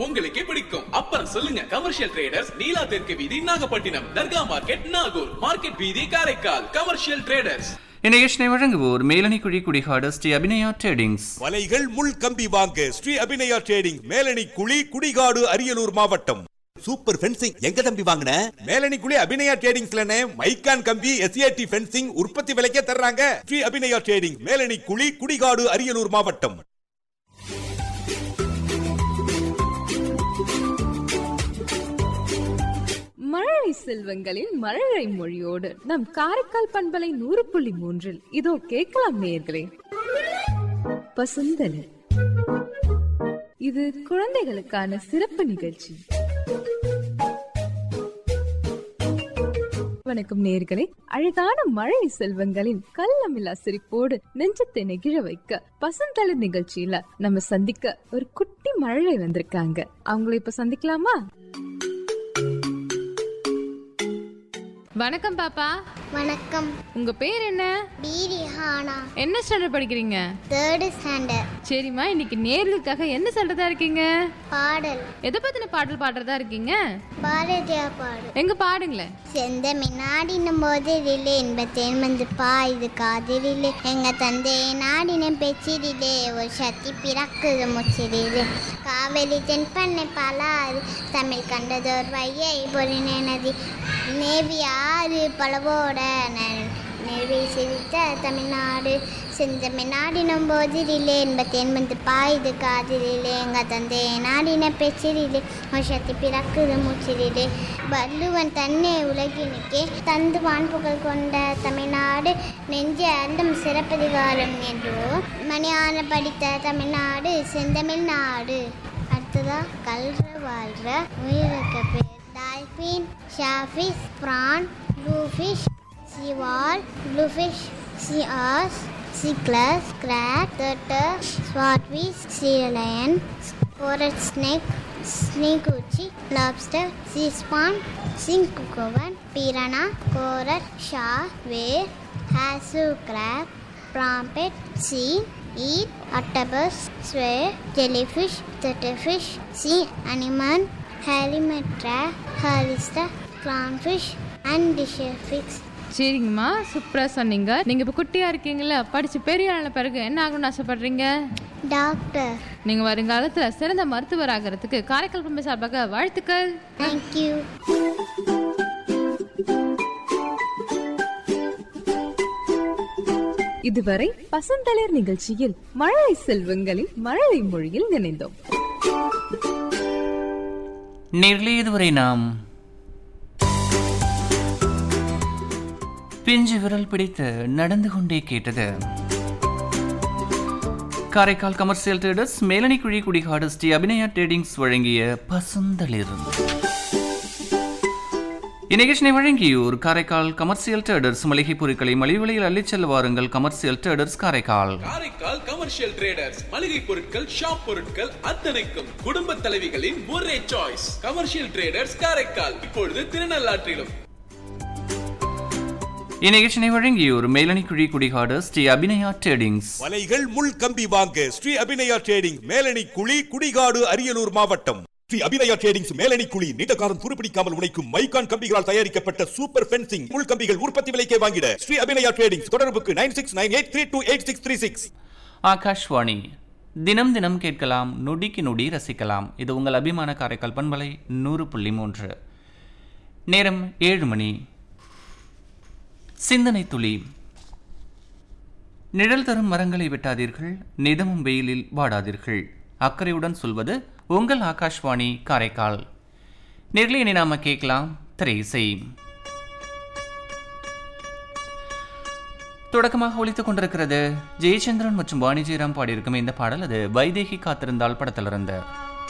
உங்களுக்கே பிடிக்கும் அப்புறம் சொல்லுங்க கமர்ஷியல் ட்ரேடர்ஸ் நீலா தெற்கு வீதி நாகப்பட்டினம் தர்கா மார்க்கெட் நாகூர் மார்க்கெட் வீதி காரைக்கால் கமர்ஷியல் ட்ரேடர்ஸ் இந்நிகழ்ச்சியை வழங்குவோர் மேலணிக்குழி குடிகாடு ஸ்ரீ அபிநயா ட்ரேடிங்ஸ் வலைகள் முள் கம்பி வாங்க ஸ்ரீ அபிநயா ட்ரேடிங் மேலணி குழி குடிகாடு அரியலூர் மாவட்டம் சூப்பர் ஃபென்சிங் எங்க தம்பி வாங்கின மேலணி குழி அபிநயா ட்ரேடிங்ஸ்லனே மைக்கான் கம்பி எஸ்ஏடி ஃபென்சிங் உற்பத்தி விலைக்கே தர்றாங்க ஸ்ரீ அபிநயா ட்ரேடிங் மேலணி குழி குடிகாடு அரியலூர் மாவட்டம் மழலை செல்வங்களின் மழலை மொழியோடு நம் காரைக்கால் பண்பலை நூறு புள்ளி மூன்றில் இதோ கேட்கலாம் நேயர்களே பசுந்தலி இது குழந்தைகளுக்கான சிறப்பு நிகழ்ச்சி வணக்கம் நேர்களே அழகான மழை செல்வங்களின் கள்ளமில்லா சிரிப்போடு நெஞ்சத்தை நெகிழ வைக்க பசுந்தளிர் நிகழ்ச்சியில நம்ம சந்திக்க ஒரு குட்டி மழலை வந்திருக்காங்க அவங்கள இப்ப சந்திக்கலாமா வணக்கம் பாப்பா வணக்கம் உங்க பேர் என்ன பீரி ஹானா என்ன ஸ்டாண்டர்ட் படிக்கிறீங்க தேர்டு ஸ்டாண்டர்ட் சரிம்மா இன்னைக்கு நேர்களுக்காக என்ன சொல்றதா இருக்கீங்க பாடல் எதை பத்தின பாடல் பாடுறதா இருக்கீங்க பாரதியார் பாடல் எங்க பாடுங்களேன் செந்த மின்னாடினும் போதிலே இன்பத்தேன் வந்து பாயுது காதிலே எங்க தந்தையை நாடின பெச்சிரிலே ஒரு சக்தி பிறக்குது முச்சிரிலே காவேரி தென்பண்ணை பாலாறு தமிழ் கண்டதோர் வையை பொறின நதி நேவி ஆறு பலவோட நெருவி சிரித்த தமிழ்நாடு செந்தமிழ் நாடினும் போதிலே இன்பத்தேன் வந்து பாயுது காதிலே எங்க தந்தையை நாடின பெச்சிரிலே ஒரு சக்தி பிறக்குது முச்சிரிலே வள்ளுவன் தன்னை உலகினுக்கே தந்து வான்புகழ் கொண்ட தமிழ்நாடு நெஞ்ச அந்தம் சிறப்பதிகாரம் என்றோ மணியான படித்த தமிழ்நாடு செந்தமிழ் நாடு அடுத்ததா கல்ற வாழ்ற உயிரிழக்க பேர் டால்பின் ஷாஃபிஷ் பிரான் ப்ளூஃபிஷ் சிவால் ப்ளூஃபிஷ் சிஆஸ் சிக்லஸ் கிராக் turtle swordfish sea lion forest snake, snake lobster, sea swan, sinkukovan, piranha, coral, shark, whale, hasu crab, trumpet, sea, eat, octopus, sword, jellyfish, turtlefish, sea animal, halimetra, halista, clownfish, and fishes. சரிங்கம்மா சூப்பரா சொன்னீங்க நீங்க இப்ப குட்டியா இருக்கீங்கல்ல படிச்சு பெரிய ஆன பிறகு என்ன ஆகணும்னு ஆசைப்படுறீங்க டாக்டர் நீங்க வருங்காலத்துல சிறந்த மருத்துவர் ஆகிறதுக்கு காரைக்கால் பம்பை சார்பாக வாழ்த்துக்கள் தேங்க்யூ இதுவரை பசந்தளிர் நிகழ்ச்சியில் மழலை செல்வங்களின் மழலை மொழியில் நினைந்தோம் நேர்களே இதுவரை நாம் பிஞ்சு விரல் பிடித்து நடந்து கொண்டே கேட்டது Karaikal commercial traders Melanikuzhi Kudikadu Shri Abhinaya tradings வழங்கிய பசுந்தளிர் இந்நிகழ்ச்சியை வழங்கியோர் காரைக்கால் கமர்ஷியல் ட்ரேடர்ஸ் மளிகை பொருட்களை மலிவு விலையில் அள்ளிச் செல்ல வாருங்கள் commercial traders Karaikal Karaikal commercial traders மளிகை பொருட்கள் ஷாப் பொருட்கள் அத்தனைக்கும் குடும்ப தலைவிகளின் ஒரே சாய்ஸ் கமர்ஷியல் ட்ரேடர்ஸ் காரைக்கால் இப்பொழுது திருநள்ளாற்றிலும் இந்நிகழ்ச்சியை வழங்கியோர் மேலணிக்குழி குடிகாடு ஸ்ரீ அபிநயா ட்ரேடிங்ஸ் வலைகள் முள் கம்பி வாங்க ஸ்ரீ அபிநயா ட்ரேடிங் மேலணி குழி குடிகாடு அரியலூர் மாவட்டம் ஸ்ரீ அபிநயா ட்ரேடிங்ஸ் மேலணி குழி நீண்ட காலம் துருப்பிடிக்காமல் உழைக்கும் மைக்கான் கம்பிகளால் தயாரிக்கப்பட்ட சூப்பர் ஃபென்சிங் முள் கம்பிகள் உற்பத்தி விலைக்கே வாங்கிட ஸ்ரீ அபிநயா ட்ரேடிங்ஸ் தொடர்புக்கு nine six nine eight three two eight six three six Akashvani தினம் தினம் கேட்கலாம் நொடிக்கு நொடி ரசிக்கலாம் இது உங்கள் அபிமான காரைக்கால் பண்பலை நூறு புள்ளி மூன்று நேரம் ஏழு மணி சிந்தனை துளி நிழல் தரும் மரங்களை வெட்டாதீர்கள் நிதமும் வெயிலில் வாடாதீர்கள் அக்கறையுடன் சொல்வது உங்கள் ஆகாஷ்வாணி காரைக்கால் நேரில் இனி நாம கேட்கலாம் திரை இசை தொடக்கமாக ஒலித்துக் கொண்டிருக்கிறது ஜெயச்சந்திரன் மற்றும் வாணி ஜெயராம் பாடியிருக்கும் இந்த பாடல் அது வைதேகி காத்திருந்தால் படத்திலிருந்து